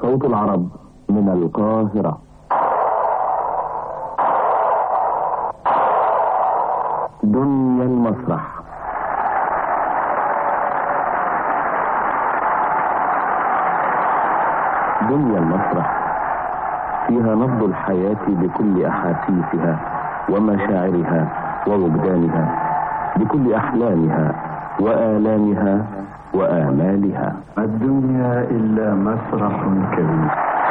صوت العرب من القاهرة دنيا المسرح دنيا المسرح فيها نبض الحياة بكل أحاسيسها ومشاعرها ووجدانها بكل أحلامها وآلامها وآمالها الدنيا إلا مسرح كبير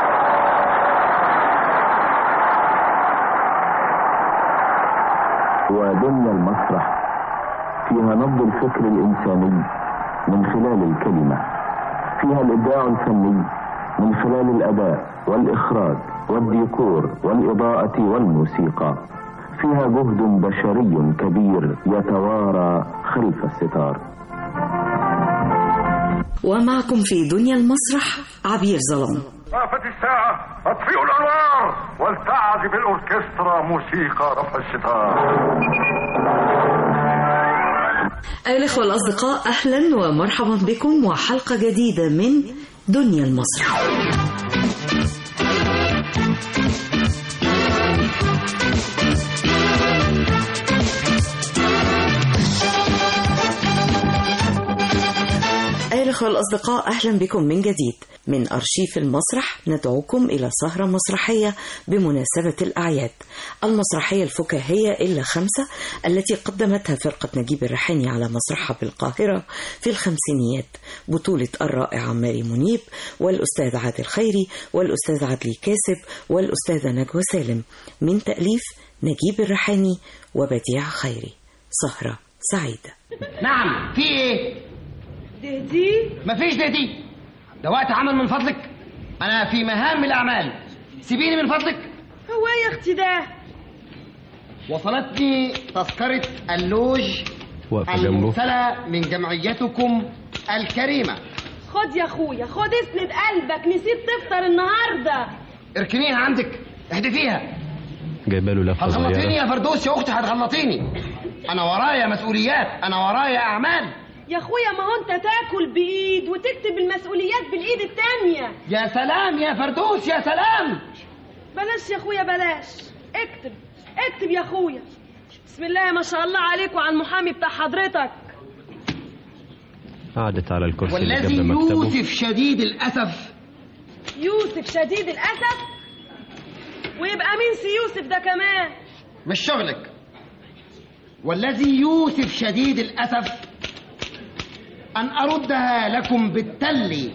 ودنيا المسرح فيها نبض الفكر الإنساني من خلال الكلمة فيها الإبداع الفني من خلال الأداء والإخراج والديكور والإضاءة والموسيقى فيها جهد بشري كبير يتوارى خلف الستار ومعكم في دنيا المسرح عبير ظلام وقفت الساعة اطفئوا الأنوار ولتعزف الأوركسترا موسيقى رفع الستار أيها الأخوة الأصدقاء أهلا ومرحبا بكم وحلقة جديدة من دنيا المسرح أيها الأخوة الأصدقاء أهلا بكم من جديد من أرشيف المسرح ندعوكم إلى سهرة مسرحية بمناسبة الأعياد المسرحية الفكاهية إلا خمسة التي قدمتها فرقة نجيب الريحاني على مسرحها بالقاهرة في الخمسينيات بطولة الرائعة ماري منيب والأستاذ عادل خيري والأستاذ عدلي كاسب والأستاذة نجوى سالم من تأليف نجيب الريحاني وبديع خيري سهرة سعيدة نعم في ايه دهدي مفيش ده دي ده وقت عمل من فضلك انا في مهام الاعمال سيبيني من فضلك هو ايه يا اختي ده وصلتني تذكرة اللوج واقفة جنبه المرسلة من جمعيتكم الكريمة خد يا اخويا خد اسند قلبك نسيت تفطر النهارده اركنيها عندك احذفيها جايبه له لفه هتغلطيني صغيره يا فردوس يا اختي هتغلطيني انا ورايا مسؤوليات انا ورايا اعمال يا اخويا ما هو انت تاكل بايد وتكتب المسؤوليات بالايد التانية يا سلام يا فردوس يا سلام بلاش يا اخويا بلاش اكتب اكتب يا اخويا بسم الله ما شاء الله عليك وعلى المحامي بتاع حضرتك قعدت على الكرسي اللي والذي جنب مكتبه يوسف شديد الاسف يوسف شديد الاسف ويبقى مين سي يوسف ده كمان مش شغلك والذي يوسف شديد الأسف أن أردها لكم بالتلي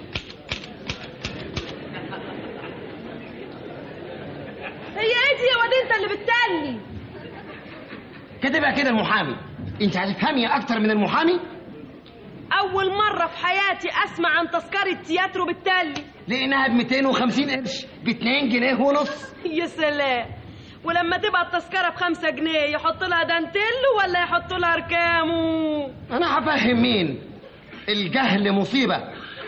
هي ايه دي يا واد انت اللي بتتلي كاتبها كده المحامي انت هتفهمي اكتر من المحامي اول مره في حياتي اسمع عن تذكره تياترو بالتلي لانها ب 250 قرش ب 2 جنيه ونص يا سلام ولما تبقى التذكرة بخمسة جنيه يحط لها دانتيل ولا يحط لها ركامه انا هفهم مين الجهل مصيبه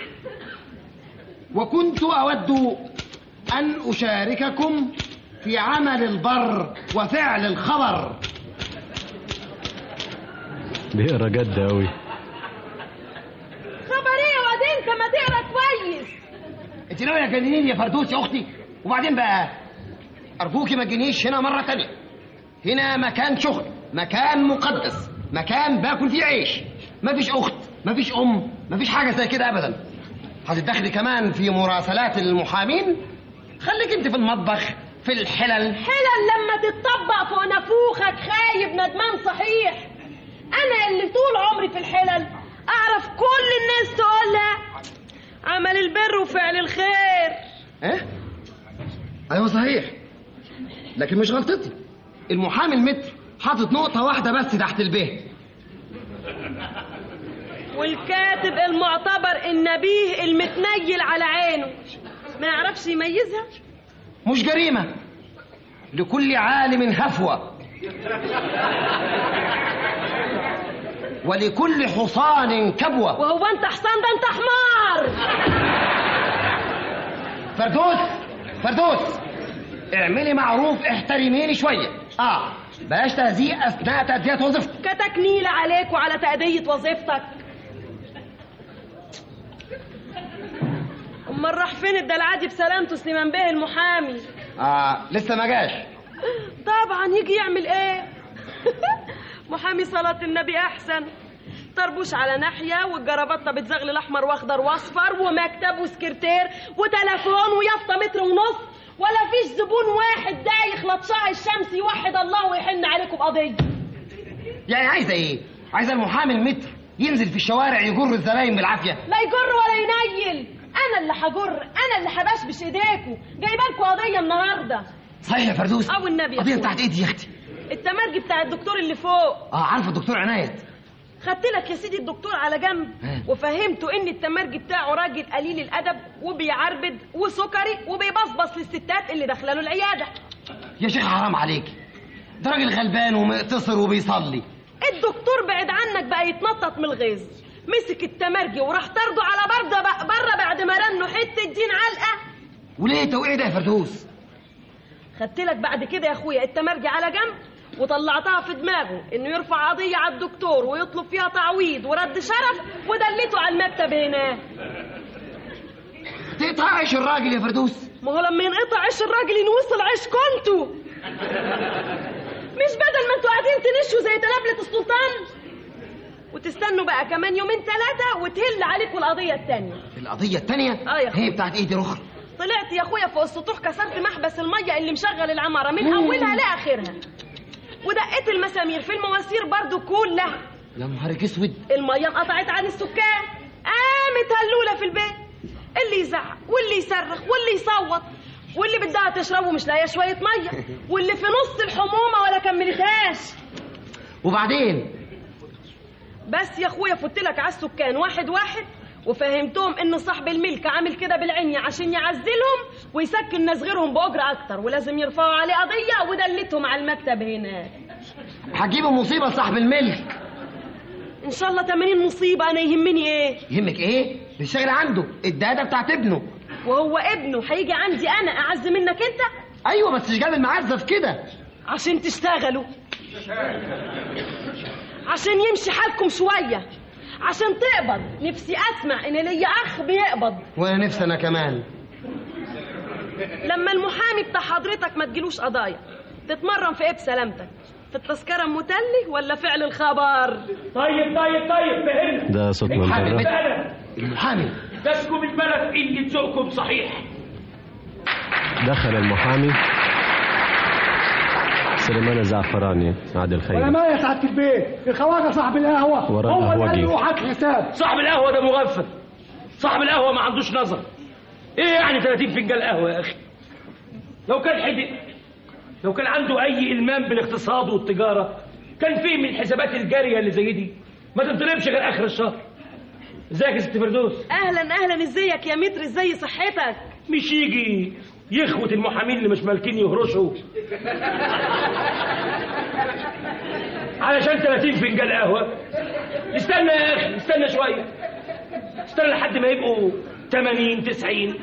وكنت اود ان اشارككم في عمل البر وفعل الخبر بيقرا جد قوي خبر ايه يا واد انت ما تقرا كويس انت ناويه تجننيني يا فردوس يا اختي وبعدين بقى ارجوكي ما تجينيش هنا مره تانية هنا مكان شغل مكان مقدس مكان باكل فيه عيش مفيش اخت مفيش ام مفيش حاجه زي كده ابدا هتتدخلي كمان في مراسلات المحامين خليك انت في المطبخ في الحلل حلل لما تتطبق فوق نافوخك خايب ندمان صحيح انا اللي طول عمري في الحلل اعرف كل الناس تقولها عمل البر وفعل الخير ايه ايوه صحيح لكن مش غلطتي المحامي المتر حاطط نقطه واحده بس تحت البه والكاتب المعتبر النبيه المتنيل على عينه ما يعرفش يميزها مش جريمه لكل عالم هفوه ولكل حصان كبوه وهو انت حصان ده انت حمار فردوس فردوس اعملي معروف احترميني شويه اه بلاش تهزيء اثناء تاديه وظيفتك كتكنيلة عليك وعلى تأدية وظيفتك امال راح فين الدلعادي بسلامته سليمان بيه المحامي آه لسه ما جاش طبعا يجي يعمل ايه محامي صلاة النبي احسن طربوش على ناحية والجرابطة بتزغلل احمر واخضر واصفر ومكتب وسكرتير وتليفون ويافطة متر ونص ولا فيش زبون واحد دايخ لطشاع الشمس يوحد الله ويحن عليكم بقضية يعني عايزه ايه عايزه المحامي المتر ينزل في الشوارع يجر الزباين بالعافيه لا يجر ولا ينيل انا اللي هجر انا اللي هبشبش ايديكوا جايبه لكم قضيه النهارده صحيح يا فردوس او النبي يا قضيه أخويا. بتاعت ايه دي يا اختي التمرجي بتاع الدكتور اللي فوق اه عارفه الدكتور عناية خدت لك يا سيدي الدكتور على جنب ها. وفهمته ان التمرجي بتاعه راجل قليل الادب وبيعربد وسكري وبيبصبص للستات اللي داخله له العياده يا شيخ حرام عليك ده راجل غلبان ومقتصر وبيصلي الدكتور بعد عنك بقى يتنطط من الغيظ مسك التمرجي وراح طرده على برده بقى بره بعد ما رنه حته دين علقه وليه توقيع ده يا فردوس خدت لك بعد كده يا اخويا التمرجي على جنب وطلعتها في دماغه انه يرفع قضيه على الدكتور ويطلب فيها تعويض ورد شرف ودلته على المكتب هناك تقطع عيش الراجل يا فردوس ما هو لما ينقطع عيش الراجل ينوصل عيش كنتوا مش بدل ما انتوا قاعدين تنشوا زي تلابلة السلطان وتستنوا بقى كمان يومين ثلاثة وتهل عليكم القضية التانية القضيه التانية آه يا أخويا. هي بتاعت ايه دي رخر طلعت يا اخويا فوق السطوح كسرت محبس المية اللي مشغل العمارة من أولها لآخرها ودقيت المسامير في المواسير برضو كلها يا نهارك اسود المية انقطعت عن السكان قامت هلولة في البيت اللي يزعق واللي يصرخ واللي يصوت واللي بدها تشربه مش لاقيه شوية مية واللي في نص الحمومة ولا كملتهاش وبعدين بس يا اخويا فت لك على السكان واحد واحد وفهمتهم ان صاحب الملك عامل كده بالعنية عشان يعزلهم ويسكن ناس غيرهم بأجر اكتر ولازم يرفعوا عليه قضية ودلتهم على المكتب هناك هتجيبوا مصيبه لصاحب الملك ان شاء الله 80 مصيبة انا يهمني ايه يهمك ايه الشغل عنده الداده بتاعت ابنه وهو ابنه هيجي عندي انا اعز منك انت ايوه بس مش جاب المعزه في كده عشان تشتغلوا عشان يمشي حالكم شوية عشان تقبض نفسي اسمع ان ليا اخ بيقبض وانا نفسي انا كمان لما المحامي بتاع حضرتك ما تجيلوش قضايا تتمرن في ايه بسلامتك في التذكرة المتلي ولا فعل الخبر طيب طيب طيب فهمنا ده صوت من محامي بره فعلا المحامي دسكم البلد اللي ذوقكم صحيح دخل المحامي سليمان الزعفراني عادل ولا خيري ما يا سعادة البيت الخواجة صاحب القهوة ورا هو اللي القهوة قال لي جه. روح هات الحساب صاحب القهوه ده مغفل صاحب القهوه ما عندوش نظر ايه يعني 30 فنجان قهوه يا اخي لو كان حدق لو كان عنده اي المام بالاقتصاد والتجاره كان فيه من الحسابات الجاريه اللي زي دي ما تطلبش غير اخر الشهر ازيك يا ست فردوس اهلا اهلا ازيك يا متر ازاي صحتك مش يجي يخوة المحامين اللي مش مالكين يهرشوا علشان 30 فنجان قهوة استنى يا أخي استنى شوية استنى لحد ما يبقوا 80 90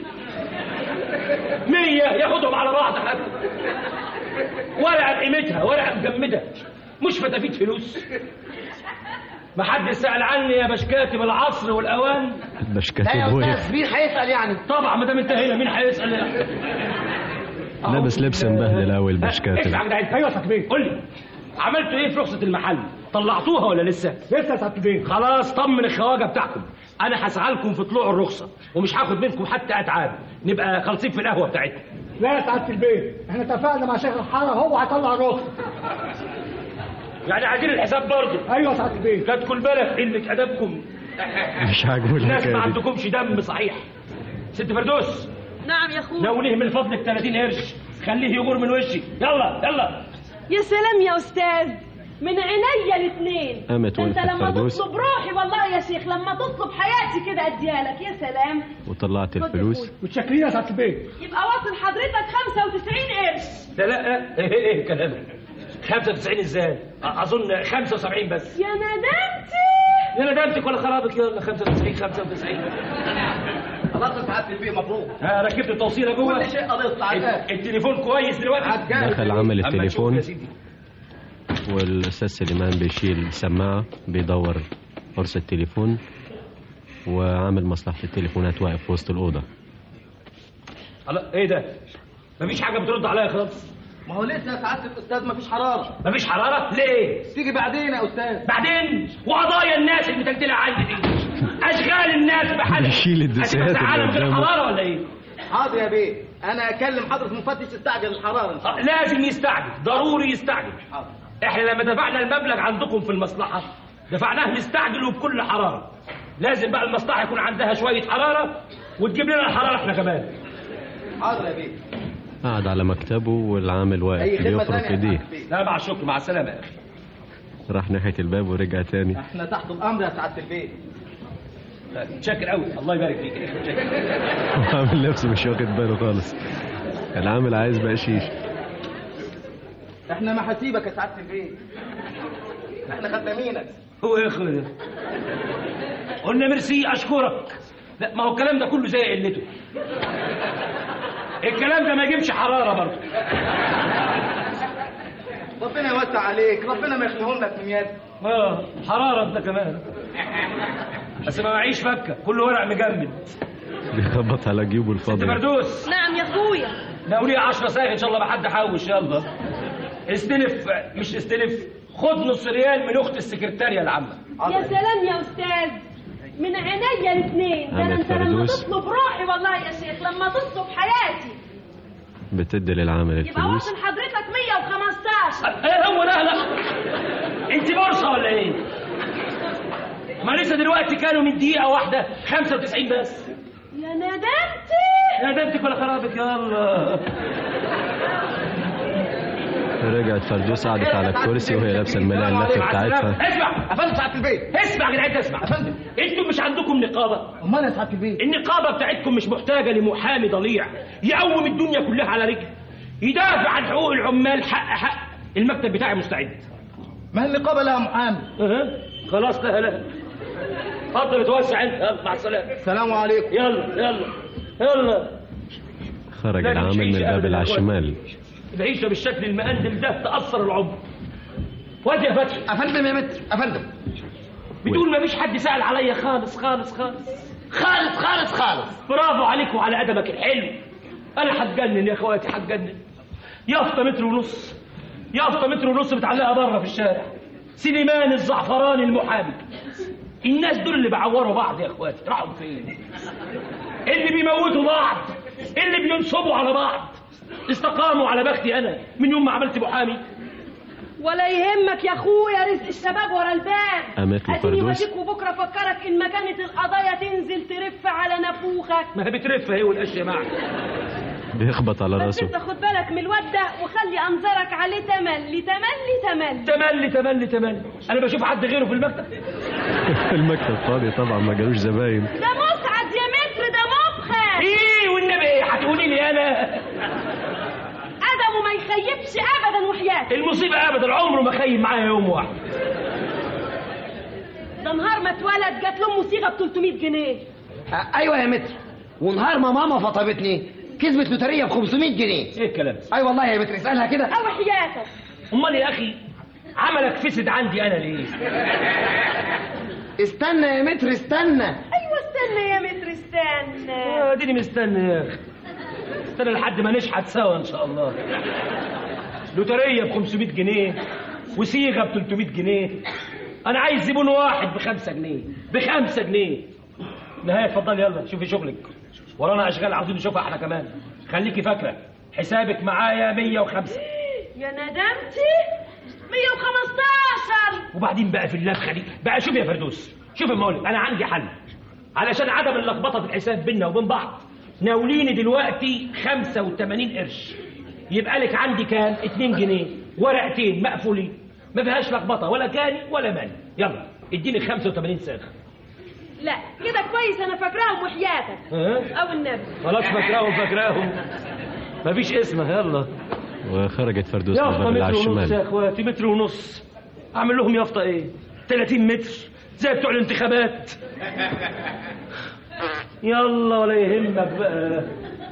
100 ياخدهم على بعض حتى ورقة بقيمتها ورقة مجمدة مش فتافيت فلوس ما حد سأل عني يا بشكاتب العصر والأوان بشكات لا يا وقف استاذ مين هيسال يعني طبعا ما دام انتهينا مين هيسأل يعني لابس لبس مبهدل قوي اسمع البشكات يا جدعان ايوه يا سعادة البيت قول لي عملتوا ايه في رخصة المحل؟ طلعتوها ولا لسه؟ لسه يا سعادة البيت خلاص طمن الخواجه بتاعكم انا هسعى لكم في طلوع الرخصه ومش هاخد منكم حتى اتعاب نبقى خالصين في القهوه بتاعتنا لا يا سعادة البيت احنا اتفقنا مع شيخ الحارة هو هيطلع الرخصة يعني عايزين الحساب برضه ايوه يا سعادة البيت لا تكون بالك قله ادبكم مش عاجبه الناس ما الحكايه دي عندكمش دم صحيح ست فردوس نعم يا اخويا لو نهمل فضلك 30 قرش خليه يجور من وشي يلا يلا يا سلام يا استاذ من عينيا الاثنين قامت انت وقفت لما فردوس. تطلب روحي والله يا شيخ لما تطلب حياتي كده اديها لك يا سلام وطلعت الفلوس متشكرين يا سعادة البيت يبقى واصل حضرتك 95 قرش لا لا ايه ايه الكلام ده 95 ازاي؟ اظن 75 بس يا ندمتي يا ندمتك ولا خرابك يلا 95 95 خلاص يا سعاده البيه مبروك ها ركبت التوصيله جوه كل شيء قضيه سعادات التليفون كويس دلوقتي دخل عمل أما التليفون نشوف يا سيدي. والاستاذ سليمان بيشيل السماعه بيدور قرص التليفون وعامل مصلحه التليفونات واقف في وسط الاوضه الله ايه ده مفيش حاجه بترد عليا خالص ما هو لسه يا سعاده الاستاذ مفيش حراره مفيش حراره ليه تيجي بعدين يا استاذ بعدين وقضايا الناس المتجدله عندي دي اشغال الناس بحالها يشيل الدسات هتبقى تعالى اللي من غير قدامه. حراره ولا ايه حاضر يا بيه انا اكلم حضره مفتش استعجل الحراره إن شاء آه، لازم يستعجل ضروري يستعجل حاضر. احنا لما دفعنا المبلغ عندكم في المصلحه دفعناه مستعجل وبكل حراره لازم بقى المصلحه يكون عندها شويه حراره وتجيب لنا الحراره احنا كمان الله. حاضر يا بيه قعد على مكتبه والعامل واقف اي خدمه بيفرك ثانيه يا ايديه سعادة البيه. لا مع الشكر مع السلامه يا اخي راح ناحية الباب ورجع تاني احنا تحت الامر يا سعاده البيه متشكر قوي الله يبارك فيك يا أخي. متشكر. وعامل نفسه مش واخد باله خالص العامل عايز بقشيش احنا ما هسيبك يا سعاده البيه احنا خدامينك هو يا اخي ده قلنا ميرسي اشكرك لا ما هو الكلام ده كله زي قلته الكلام ده ما يجيبش حراره برضه ربنا يوسع عليك ربنا ما يخليهم لك من يد اه حراره انت كمان بس ما معيش فكه كل ورق مجمد بيخبط على جيوبه انت الفاضية فردوس نعم يا اخويا ناولي 10 صايغ ان شاء الله ما حد حوش يلا استلف مش استلف خد نص ريال من اخت السكرتاريه العامه يا سلام يا استاذ من عينيا الاثنين ده عم انا انت لما الفردوس. تطلب روحي والله يا شيخ لما تطلب حياتي بتدي للعامل يبقى الفلوس واصل حضرتك 115 ايه هو لا لا انت بورصه ولا ايه ما لسه دلوقتي كانوا من دقيقه واحده 95 بس يا ندمتي ندمتك ولا خرابك يلا رجعت فردوس قعدت على الكرسي وهي لابسه الملاية اللفه بتاعتها اسمع افندم سعاده البيه اسمع يا جدعان اسمع أفندم. انتوا مش عندكم نقابه امال يا سعاده البيه النقابه بتاعتكم مش محتاجه لمحامي ضليع يقوم الدنيا كلها على رجل يدافع عن حقوق العمال حق حق المكتب بتاعي مستعد ما النقابه لها محامي أه. خلاص لا لا اتفضل اتوسع انت يلا مع السلامه السلام عليكم يلا يلا يلا خرج لا، دي مش العامل من عيشة الباب أبداً اللي على يا أخوان. الشمال العيشه بالشكل المقندم ده تاثر العمر وادي يا فتحي افندم يا متر افندم بتقول ما فيش حد سال عليا خالص خالص خالص خالص خالص خالص برافو عليك وعلى ادبك الحلو انا هتجنن يا اخواتي هتجنن يافطه متر ونص يافطه متر ونص بتعلقها بره في الشارع سليمان الزعفراني المحامي الناس دول اللي بيعوروا بعض يا اخواتي راحوا فين اللي بيموتوا بعض اللي بينصبوا على بعض استقاموا على بختي انا من يوم ما عملت محامي ولا يهمك يا اخويا رزق الشباب ورا الباب قامت له اديني فردوس. واديك وبكره فكرك ان ما كانت القضايا تنزل ترف على نافوخك ما هي بترف هي والاشياء معك بيخبط على بس راسه انت خد بالك من الواد ده وخلي انظارك عليه تملي تملي تملي تملي تملي تملي انا بشوف حد غيره في المكتب المكتب فاضي طبعا ما جالوش زباين ده مسعد يا متر ده مبخر ايه والنبي ايه هتقولي لي انا ادمه ما يخيبش ابدا وحياتك المصيبه ابدا عمره ما خيب معايا يوم واحد ده نهار ما اتولد جات له صيغه ب 300 جنيه ايوه يا متر ونهار ما ماما فطبتني كسبت لوتريه ب 500 جنيه ايه الكلام ده؟ اي والله يا متر اسالها كده او حياتك امال يا اخي عملك فسد عندي انا ليه استنى يا متر استنى ايوه استنى يا متر استنى آه، اديني مستني يا اخي استنى لحد ما نشحت سوا ان شاء الله لوتريه ب 500 جنيه وصيغه ب 300 جنيه انا عايز زبون واحد ب 5 جنيه ب 5 جنيه نهاية اتفضل يلا شوفي شغلك ورانا اشغال عاوزين نشوفها احنا كمان خليكي فاكره حسابك معايا 105 يا ندمتي 115 وبعدين بقى في اللفخه دي بقى شوف يا فردوس شوف يا مولد انا عندي حل علشان عدم اللخبطه في الحساب بيننا وبين بعض ناوليني دلوقتي 85 قرش يبقى لك عندي كام 2 جنيه ورقتين مقفولين ما فيهاش لخبطه ولا كاني ولا ماني يلا اديني 85 صاغ لا كده كويس انا فاكراهم وحياتك ها او النبي خلاص فاكراهم فاكراهم مفيش اسمها يلا وخرجت فردوس من يافطه الباب اللي على متر ونص يا الشمال اخواتي متر ونص اعمل لهم يافطه ايه 30 متر زي بتوع الانتخابات يلا ولا يهمك بقى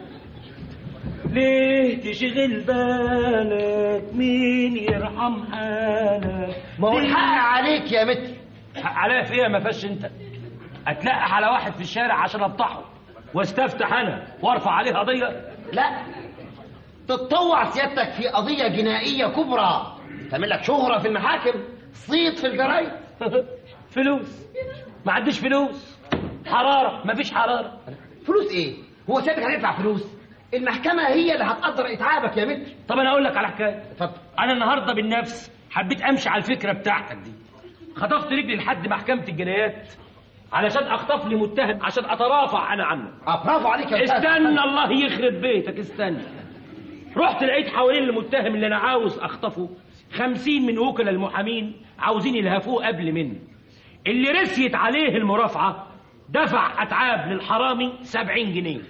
ليه تشغل بالك مين يرحم حالك ما هو ليه؟ الحق عليك يا متر حق عليا في ايه ما فيهاش انت اتلقح على واحد في الشارع عشان ابطحه واستفتح انا وارفع عليه قضيه لا تتطوع سيادتك في قضية جنائية كبرى تعمل لك شهرة في المحاكم صيت في الجرايد فلوس ما عنديش فلوس حرارة ما فيش حرارة فلوس ايه هو سيادتك هتدفع فلوس المحكمة هي اللي هتقدر اتعابك يا متر طب انا اقول لك على حكايه اتفضل انا النهارده بالنفس حبيت امشي على الفكره بتاعتك دي خطفت رجلي لحد محكمه الجنايات علشان اخطف لي متهم عشان اترافع انا عنه اه برافو عليك يا أستاذ. استنى الله يخرب بيتك استنى رحت لقيت حوالين المتهم اللي انا عاوز اخطفه خمسين من وكلاء المحامين عاوزين يلهفوه قبل مني اللي رسيت عليه المرافعة دفع أتعاب للحرامي سبعين جنيه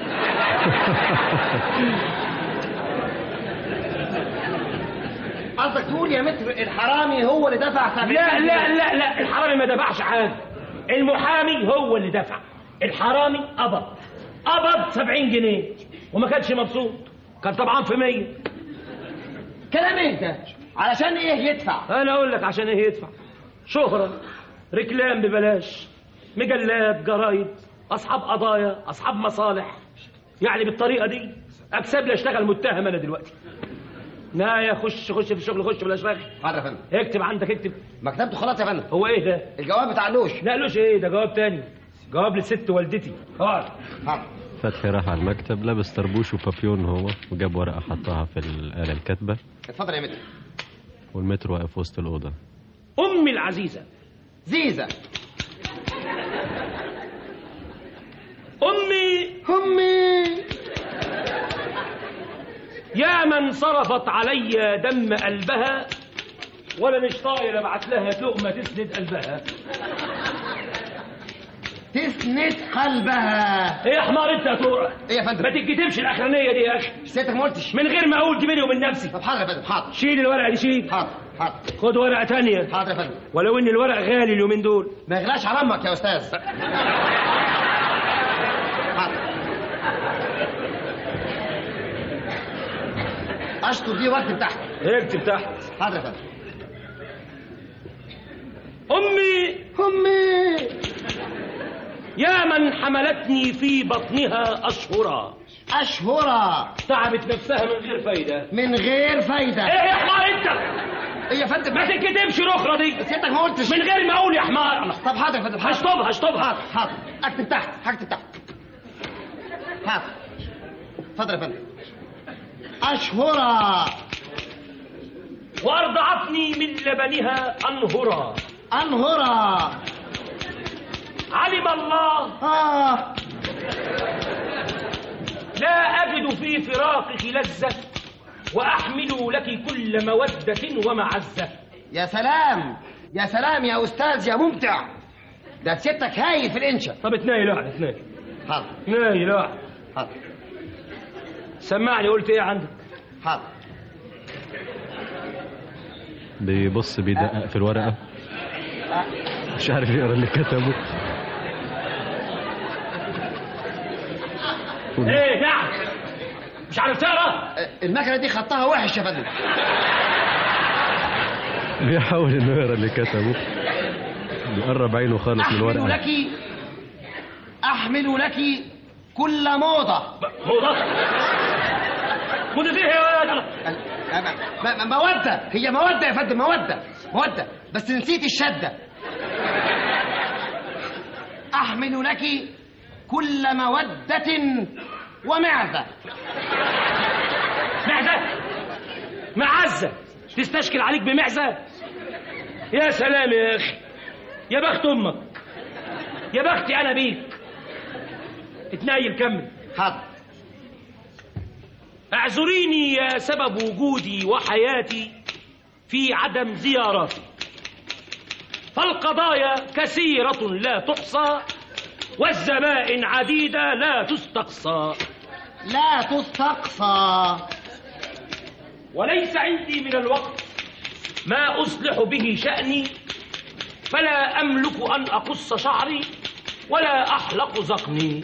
قصدك تقول يا متر الحرامي هو اللي دفع 70 لا لا لا لا الحرامي ما دفعش حاجة المحامي هو اللي دفع الحرامي قبض قبض سبعين جنيه وما كانش مبسوط كان طبعا في مية كلام ايه ده علشان ايه يدفع انا اقول لك عشان ايه يدفع شهرة ركلام ببلاش مجلات جرايد اصحاب قضايا اصحاب مصالح يعني بالطريقه دي اكسب لي اشتغل متهم انا دلوقتي لا يا خش خش في الشغل خش في الاشراك حاضر يا فندم اكتب عندك اكتب ما كتبته خلاص يا فندم هو ايه ده الجواب بتاع اللوش لا لوش ايه ده جواب تاني جواب لست والدتي اقعد حاضر فتحي راح على المكتب لابس طربوش وبابيون هو وجاب ورقة حطها في الآلة الكاتبة اتفضل يا متر والمتر واقف وسط الأوضة امي العزيزه زيزة امي همي يا من صرفت علي دم قلبها ولا مش طاير ابعت لها لقمه تسند قلبها تسند قلبها ايه يا حمار انت يا تورة ايه يا فندم ما تتكتبش الاخرانيه دي يا اخي سيادتك ما قلتش من غير ما اقول دي بيني وبين نفسي طب حاضر يا فندم حاضر شيل الورقه دي شيل حاضر حاضر خد ورقه تانية حاضر يا فندم ولو ان الورق غالي اليومين دول ما يغلاش على امك يا استاذ حاضر اشطر دي واكتب تحت اكتب تحت حاضر يا فندم امي همي يا من حملتني في بطنها اشهرا اشهرا تعبت نفسها من غير فايده من غير فايده ايه يا حمار انت ايه يا فندم ما تتكتبش الاخرى دي سيادتك ما قلتش من غير ما اقول يا حمار الله. طب حاضر يا فندم حاضر هشطبها هشطبها حاضر حاضر اكتب تحت هكتب تحت حاضر اتفضل يا فندم اشهرا وارضعتني من لبنها انهرا انهرا علم الله اه لا أجد في فراقك لذة وأحمل لك كل مودة ومعزة يا سلام يا سلام يا استاذ يا ممتع ده سيادتك هايل في الانشا طب اتنايل واحد اتنايل حاضر اتنايل واحد حاضر سمعني قلت ايه عندك حاضر بيبص بيدقق في الورقة مش عارف يقرا اللي كتبه ايه نعم مش عارف تقرا المكنه دي خطها وحش يا فندم بيحاول انه يقرا اللي كتبه بيقرب عينه خالص من احمل الورقة لك احمل لك كل موضه موضة موضة ايه يا ولد م- م- مودة هي مودة يا فندم مودة مودة بس نسيت الشدة أحمل لك كل مودة ومعزة معزة معزة تستشكل عليك بمعزة يا سلام يا أخي يا بخت أمك يا بختي أنا بيك اتنايل كمل حاضر اعذريني يا سبب وجودي وحياتي في عدم زياراتي فالقضايا كثيرة لا تحصى والزبائن عديدة لا تستقصى لا تستقصى وليس عندي من الوقت ما أصلح به شأني فلا أملك أن أقص شعري ولا أحلق ذقني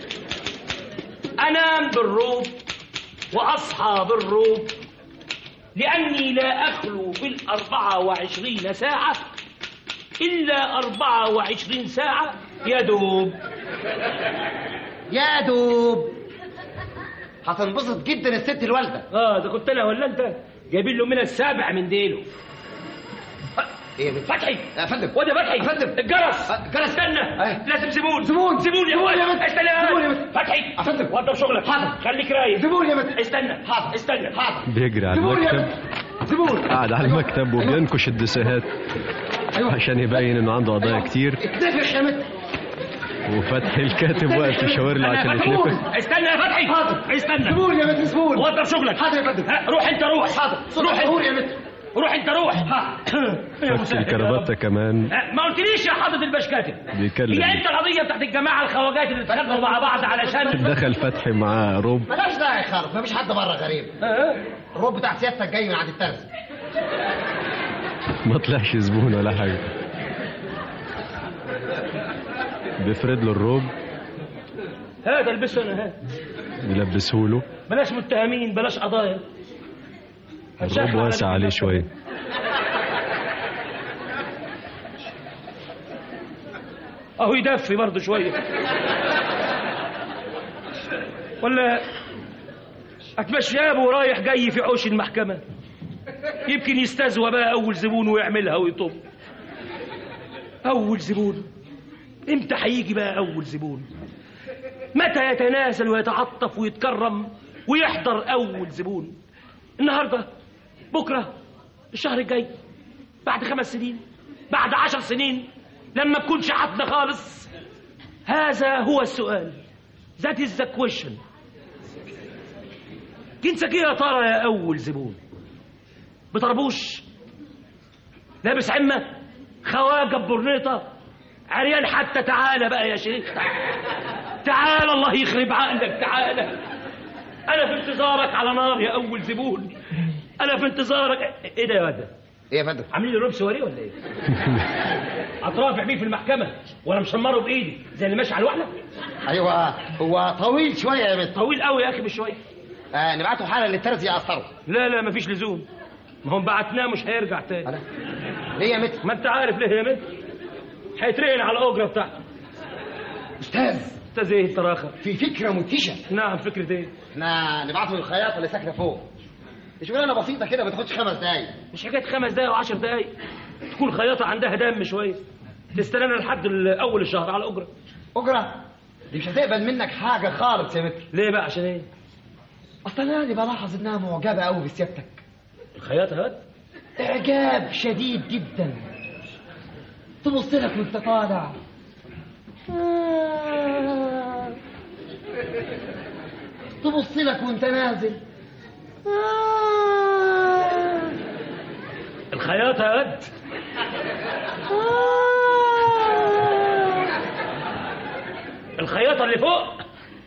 أنام بالروب وأصحى بالروب لأني لا أخلو بالأربعة وعشرين ساعة إلا أربعة وعشرين ساعة يدوب يا دوب هتنبسط جدا الست الوالده اه ده كنت انا ولا انت جايبين له من السابع من ديله ايه بت- فتحي يا فندم واد يا فتحي يا فندم. الجرس آه، جرس. استنى أيه. لازم زبون زبون. زبون يا زبون يا ولد بنت. استنى زبون يا بنت. فتحي يا فندم. وضب شغلك حاضر. خليك رايق زبون يا بنت استنى حاضر. استنى حاضر بيجري على زبون يا المكتب بنت زبون قاعد على المكتب وبينكش الدساهات ايوه عشان يبين انه عنده قضايا كتير اتنفخ يا بنت وفتحي الكاتب واقف يشاور له عشان فتحي. يتنفخ استنى يا فتحي حاضر. استنى زبون يا بنت زبون وضب شغلك حاضر يا فندم ها، روح انت روح حاضر روح زبون انت يا بنت روح انت روح يا فك مسهل يا الكرافته رب. كمان ها، ما قلتليش يا حضرة الباش كاتب بيكلم هي انت القضيه بتاعت الجماعه الخواجات اللي اتخانقوا مع بعض علشان دخل فتحي معاه روب ملاش داعي خالص مفيش حد بره غريب ها؟ الروب بتاع سيادتك جاي من عند الترزي ما طلعش زبون ولا حاجه بيفرد له الروب هذا البسه انا هذا يلبسه له بلاش متهمين بلاش قضايا الروب واسع عليه شويه اهو يدفي برضه شويه ولا اتمشى ابو رايح جاي في حوش المحكمه يمكن يستزوى بقى اول زبون ويعملها ويطب اول زبون امتى هيجي بقى اول زبون متى يتنازل ويتعطف ويتكرم ويحضر اول زبون النهارده بكره الشهر الجاي بعد خمس سنين بعد عشر سنين لما تكونش حد خالص هذا هو السؤال That is the question جنسك ايه يا ترى يا اول زبون بطربوش لابس عمة خواجة ببرنيطة عريان حتى تعالى بقى يا شيخ تعالى الله يخرب عقلك تعالى انا في انتظارك على نار يا اول زبون انا في انتظارك ايه ده يا واد ده؟ ايه يا فندم عاملين لي رب سواريه ولا ايه؟ اطرافع بيه في المحكمه وانا مشمره بايدي زي اللي ماشي على الوحله ايوه هو طويل شويه يا بنت طويل قوي يا اخي مش شويه آه نبعته حالا للترزي يقصره لا لا مفيش لزوم ما هم بعتناه مش هيرجع تاني أنا؟ ليه يا متر ما انت عارف ليه يا متر هيترهن على الاجره بتاعته استاذ استاذ ايه التراخه في فكره مدهشه نعم فكره ايه احنا نبعته للخياطه اللي ساكنه فوق دي شغلانه بسيطه كده ما تاخدش خمس دقايق مش حكايه خمس دقايق وعشر دقايق تكون خياطه عندها دم شويه تستنانا لحد ال- اول الشهر على اجره اجره دي مش هتقبل منك حاجه خالص يا متر ليه بقى عشان ايه اصل انا اللي بلاحظ انها معجبه قوي بسيادتك الخياطه هات اعجاب شديد جدا تبص لك وانت طالع آه. تبص لك وانت نازل آه. الخياطه هات آه. الخياطه اللي فوق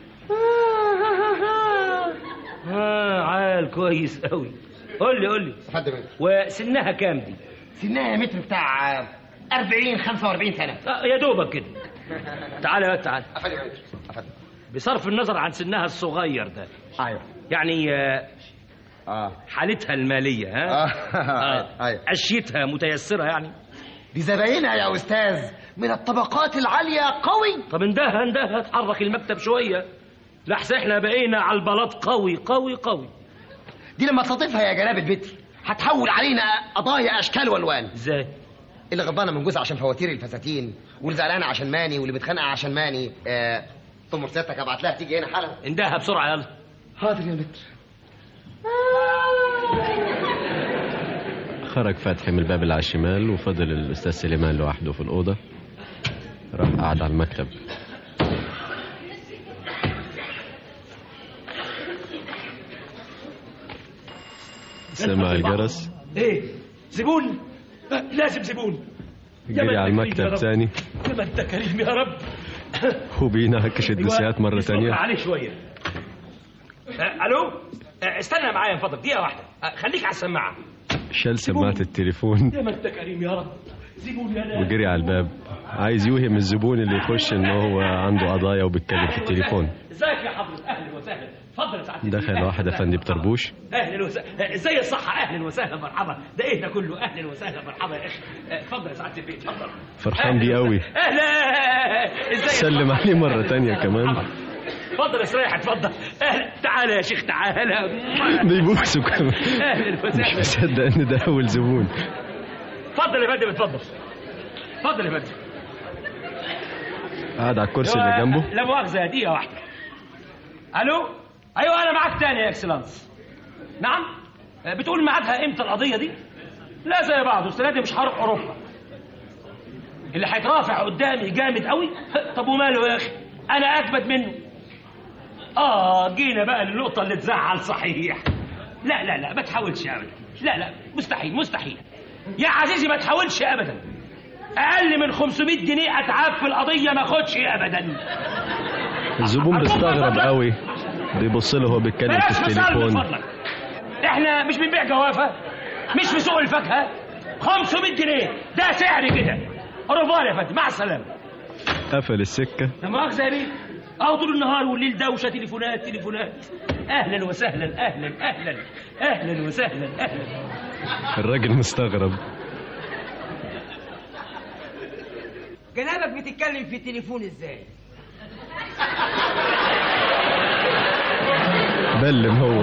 اه عال كويس قوي قول لي قول لي افندم متر وسنها كام دي سنها يا متر بتاع 40 45 سنه آه يا دوبك كده تعالى يا تعالى افندم متر افندم بصرف النظر عن سنها الصغير ده ايوه يعني آه، اه حالتها الماليه ها اه ايوه عشيتها متيسره يعني دي زباينها يا استاذ من الطبقات العاليه قوي طب اندهى اندهى اتحرك المكتب شويه لحسن احنا بقينا على البلاط قوي قوي قوي دي لما تلطفها يا جناب البتر هتحول علينا قضايا اشكال والوان ازاي اللي غضبانه من جوزها عشان فواتير الفساتين واللي زعلانه عشان ماني واللي بتخانق عشان ماني آه تمر سيادتك ابعت لها تيجي هنا حالا اندهى بسرعه يلا حاضر يا متر خرج فتحي من الباب اللي على الشمال وفضل الاستاذ سليمان لوحده في الاوضه راح قعد على المكتب سمع الجرس ايه زبون آه، لازم زبون يا جري من على أنت كريم يا المكتب رب. تاني يا من انت كريم يا رب وبينهكش الدسيات مرة يسرق تانية عليه شويه آه، الو آه، استنى معايا من فضلك دقيقه واحده آه، خليك على السماعه شال سماعة التليفون يا من انت كريم يا رب زبون يا ناس وجري على الباب عايز يوهم الزبون اللي يخش ان هو عنده قضايا وبيتكلم في التليفون ازيك يا حضرتك اهلا وسهلا اتفضل يا سعاده دخل البيه. واحد أهلاً افندي وسهلاً. بطربوش اهلا وسهلا ازاي الصحه اهلا وسهلا مرحبا ده ايه ده كله اهلا وسهلا مرحبا يا اخي آه، اتفضل يا سعاده البيت اتفضل فرحان أهلاً بيه قوي وسهلاً. اهلا ازاي سلم الصحة؟ عليه مرة تانية كمان مرحبا. اتفضل استريح اتفضل اهلا تعالى يا شيخ تعالى بيبوسوا كمان اهلا مش وسهلا مصدق ان ده اول زبون اتفضل يا فندم اتفضل اتفضل يا فندم قاعد على الكرسي اللي جنبه لا مؤاخذة دقيقة واحدة ألو أيوة أنا معاك تاني يا إكسلانس نعم آه، بتقول ميعادها إمتى القضية دي؟ لا زي بعض السنة دي مش حرب أوروبا اللي هيترافع قدامي جامد قوي طب وماله يا أخي أنا أجمد منه آه جينا بقى للنقطة اللي تزعل صحيح لا لا لا ما تحاولش أبدا لا لا مستحيل مستحيل يا عزيزي ما تحاولش أبدا أقل من 500 جنيه أتعاب في القضية ما أخدش أبدا الزبون بيستغرب قوي بيبص له وهو بيتكلم بلاش في مسألة من التليفون فضلك احنا مش بنبيع جوافة مش في سوق الفاكهة 500 جنيه ده سعر كده رفار يا فندم مع السلامة قفل السكة لا مؤاخذة يا بيه اهو طول النهار والليل دوشة تليفونات تليفونات اهلا وسهلا اهلا اهلا اهلا وسهلا اهلا الراجل مستغرب جنابك بتتكلم في التليفون ازاي بلم هو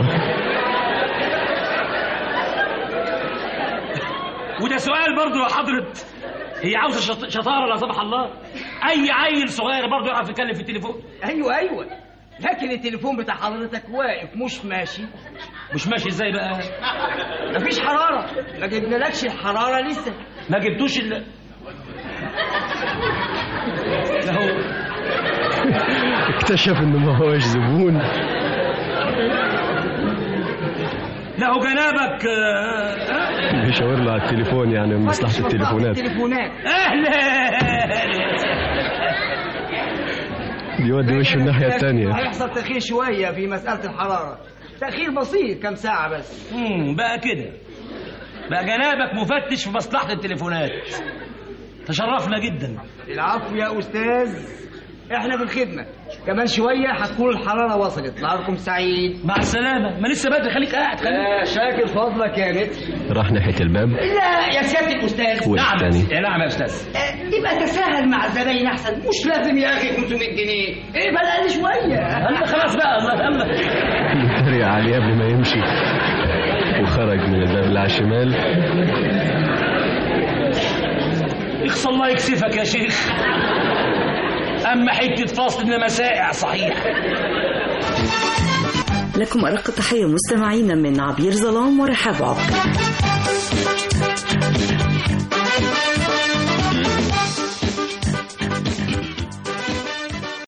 وده سؤال برضه يا حضرة هي عاوزة شط- شطارة لا سمح الله أي عيل صغير برضه يعرف يتكلم في التليفون ايوه ايوه لكن التليفون بتاع حضرتك واقف مش ماشي مش ماشي ازاي بقى مفيش حراره ما جبنالكش الحراره لسه ما جبتوش ال لا هو اكتشف انه ما هوش زبون لا هو جنابك آه، بيشاور له على التليفون يعني من مصلحة التليفونات التليفونات اهلا بيودي وشه الناحية التانية هيحصل تاخير شويه في مساله الحراره تاخير بسيط كام ساعه بس مم، بقى كده بقى جنابك مفتش في مصلحة التليفونات تشرفنا جدا العفو يا استاذ احنا بالخدمه كمان شويه هتكون الحراره وصلت نهاركم سعيد مع السلامة ما لسه بدري خليك قاعد خليك آه شاكر فضلك يا متر راح ناحية الباب لا يا سياده الاستاذ وقف نعم تاني يا نعم يا استاذ آه، يبقى تساهل مع الزباين احسن مش لازم يا اخي 500 جنيه ايه بقى شويه الله خلاص بقى الله يهمك اتريق عليه قبل ما يمشي وخرج من الباب اللي على الشمال يخص الله يكسفك يا شيخ اما حته فاصل انما سائع صحيح لكم أرق تحية مستمعين من عبير ظلام ورحاب عبد